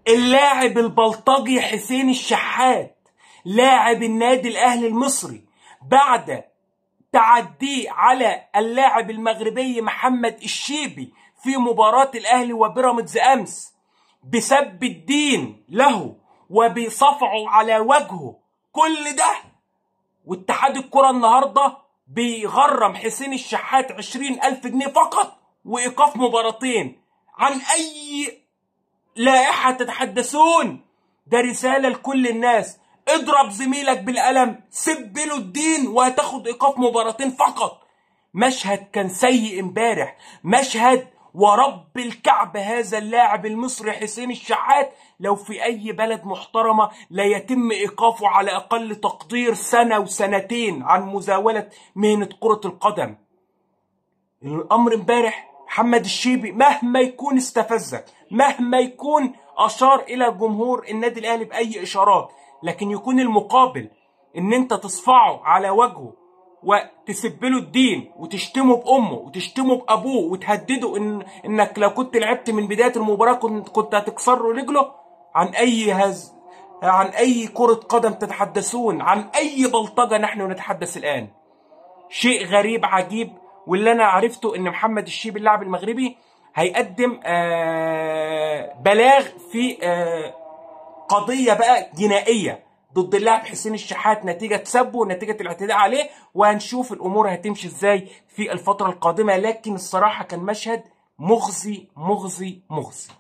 اللاعب البلطجي حسين الشحات لاعب النادي الاهلي المصري بعد تعديه على اللاعب المغربي محمد الشيبي في مباراة الاهلي وبيراميدز امس بسب الدين له وبصفعه على وجهه كل ده واتحاد الكرة النهاردة بيغرم حسين الشحات عشرين ألف جنيه فقط وإيقاف مباراتين عن أي لائحة تتحدثون ده رسالة لكل الناس اضرب زميلك بالقلم سب له الدين وهتاخد إيقاف مباراتين فقط مشهد كان سيء امبارح مشهد ورب الكعب هذا اللاعب المصري حسين الشحات لو في اي بلد محترمه لا يتم ايقافه على اقل تقدير سنه وسنتين عن مزاوله مهنه كره القدم الامر امبارح محمد الشيبي مهما يكون استفزك مهما يكون اشار الى جمهور النادي الاهلي باي اشارات لكن يكون المقابل ان انت تصفعه على وجهه وتسب له الدين وتشتمه بامه وتشتمه بابوه وتهدده ان انك لو كنت لعبت من بدايه المباراه كنت كنت هتكسر له رجله عن اي هز عن اي كره قدم تتحدثون عن اي بلطجه نحن نتحدث الان شيء غريب عجيب واللي انا عرفته ان محمد الشيبي اللاعب المغربي هيقدم آه بلاغ في آه قضيه بقى جنائيه ضد اللاعب حسين الشحات نتيجة سبه ونتيجة الاعتداء عليه وهنشوف الأمور هتمشي ازاي في الفترة القادمة لكن الصراحة كان مشهد مغزي مغزي مغزي